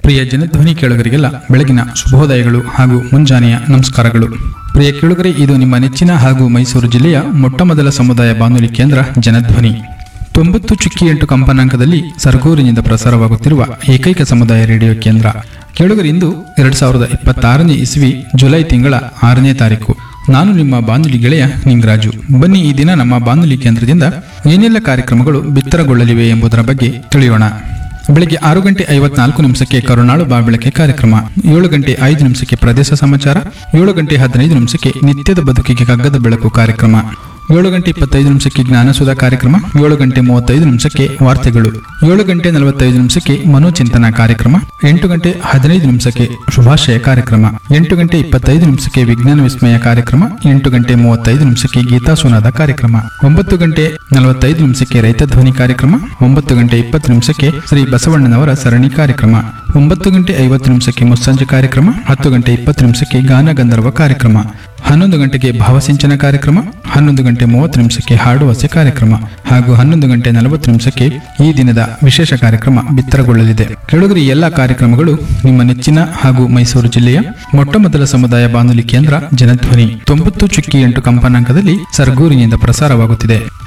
ಪ್ರಿಯ ಜನಧ್ವನಿ ಕೇಳುಗರಿಗೆಲ್ಲ ಬೆಳಗಿನ ಶುಭೋದಯಗಳು ಹಾಗೂ ಮುಂಜಾನೆಯ ನಮಸ್ಕಾರಗಳು ಪ್ರಿಯ ಕೇಳುಗರೆ ಇದು ನಿಮ್ಮ ನೆಚ್ಚಿನ ಹಾಗೂ ಮೈಸೂರು ಜಿಲ್ಲೆಯ ಮೊಟ್ಟಮೊದಲ ಸಮುದಾಯ ಬಾನುಲಿ ಕೇಂದ್ರ ಜನಧ್ವನಿ ತೊಂಬತ್ತು ಚುಕ್ಕಿ ಎಂಟು ಕಂಪನಾಂಕದಲ್ಲಿ ಸರಗೂರಿನಿಂದ ಪ್ರಸಾರವಾಗುತ್ತಿರುವ ಏಕೈಕ ಸಮುದಾಯ ರೇಡಿಯೋ ಕೇಂದ್ರ ಕೇಳುಗರಿಂದು ಎರಡ್ ಸಾವಿರದ ಇಪ್ಪತ್ತಾರನೇ ಇಸ್ವಿ ಜುಲೈ ತಿಂಗಳ ಆರನೇ ತಾರೀಕು ನಾನು ನಿಮ್ಮ ಬಾನುಲಿ ಗೆಳೆಯ ನಿಂಗರಾಜು ಬನ್ನಿ ಈ ದಿನ ನಮ್ಮ ಬಾನುಲಿ ಕೇಂದ್ರದಿಂದ ಏನೆಲ್ಲ ಕಾರ್ಯಕ್ರಮಗಳು ಬಿತ್ತರಗೊಳ್ಳಲಿವೆ ಎಂಬುದರ ಬಗ್ಗೆ ತಿಳಿಯೋಣ ಬೆಳಗ್ಗೆ ಆರು ಗಂಟೆ ಐವತ್ನಾಲ್ಕು ನಿಮಿಷಕ್ಕೆ ಕರುನಾಳು ಬಾಬೆಳಕೆ ಕಾರ್ಯಕ್ರಮ ಏಳು ಗಂಟೆ ಐದು ನಿಮಿಷಕ್ಕೆ ಪ್ರದೇಶ ಸಮಾಚಾರ ಏಳು ಗಂಟೆ ಹದಿನೈದು ನಿಮಿಷಕ್ಕೆ ನಿತ್ಯದ ಬದುಕಿಗೆ ಕಗ್ಗದ ಬೆಳಕು ಕಾರ್ಯಕ್ರಮ ಏಳು ಗಂಟೆ ಇಪ್ಪತ್ತೈದು ನಿಮಿಷಕ್ಕೆ ಜ್ಞಾನಸುಧ ಕಾರ್ಯಕ್ರಮ ಏಳು ಗಂಟೆ ಮೂವತ್ತೈದು ನಿಮಿಷಕ್ಕೆ ವಾರ್ತೆಗಳು ಏಳು ಗಂಟೆ ನಲವತ್ತೈದು ನಿಮಿಷಕ್ಕೆ ಮನೋಚಿಂತನ ಕಾರ್ಯಕ್ರಮ ಎಂಟು ಗಂಟೆ ಹದಿನೈದು ನಿಮಿಷಕ್ಕೆ ಶುಭಾಶಯ ಕಾರ್ಯಕ್ರಮ ಎಂಟು ಗಂಟೆ ಇಪ್ಪತ್ತೈದು ನಿಮಿಷಕ್ಕೆ ವಿಜ್ಞಾನ ವಿಸ್ಮಯ ಕಾರ್ಯಕ್ರಮ ಎಂಟು ಗಂಟೆ ಮೂವತ್ತೈದು ನಿಮಿಷಕ್ಕೆ ಗೀತಾ ಸುನಾದ ಕಾರ್ಯಕ್ರಮ ಒಂಬತ್ತು ಗಂಟೆ ನಲವತ್ತೈದು ನಿಮಿಷಕ್ಕೆ ರೈತ ಧ್ವನಿ ಕಾರ್ಯಕ್ರಮ ಒಂಬತ್ತು ಗಂಟೆ ಇಪ್ಪತ್ತು ನಿಮಿಷಕ್ಕೆ ಶ್ರೀ ಬಸವಣ್ಣನವರ ಸರಣಿ ಕಾರ್ಯಕ್ರಮ ಒಂಬತ್ತು ಗಂಟೆ ಐವತ್ತು ನಿಮಿಷಕ್ಕೆ ಮುಸ್ಸಂಜೆ ಕಾರ್ಯಕ್ರಮ ಹತ್ತು ಗಂಟೆ ಇಪ್ಪತ್ತು ನಿಮಿಷಕ್ಕೆ ಗಾನ ಗಂಧರ್ವ ಕಾರ್ಯಕ್ರಮ ಹನ್ನೊಂದು ಗಂಟೆಗೆ ಭಾವಸಿಂಚನ ಕಾರ್ಯಕ್ರಮ ಹನ್ನೊಂದು ಗಂಟೆ ಮೂವತ್ತು ನಿಮಿಷಕ್ಕೆ ಹಾಡುವಸೆ ಕಾರ್ಯಕ್ರಮ ಹಾಗೂ ಹನ್ನೊಂದು ಗಂಟೆ ನಲವತ್ತು ನಿಮಿಷಕ್ಕೆ ಈ ದಿನದ ವಿಶೇಷ ಕಾರ್ಯಕ್ರಮ ಬಿತ್ತರಗೊಳ್ಳಲಿದೆ ಕೆಳಗರಿ ಎಲ್ಲಾ ಕಾರ್ಯಕ್ರಮಗಳು ನಿಮ್ಮ ನೆಚ್ಚಿನ ಹಾಗೂ ಮೈಸೂರು ಜಿಲ್ಲೆಯ ಮೊಟ್ಟಮೊದಲ ಸಮುದಾಯ ಬಾನುಲಿ ಕೇಂದ್ರ ಜನಧ್ವನಿ ತೊಂಬತ್ತು ಚುಕ್ಕಿ ಎಂಟು ಕಂಪನಾಂಕದಲ್ಲಿ ಸರ್ಗೂರಿನಿಂದ ಪ್ರಸಾರವಾಗುತ್ತಿದೆ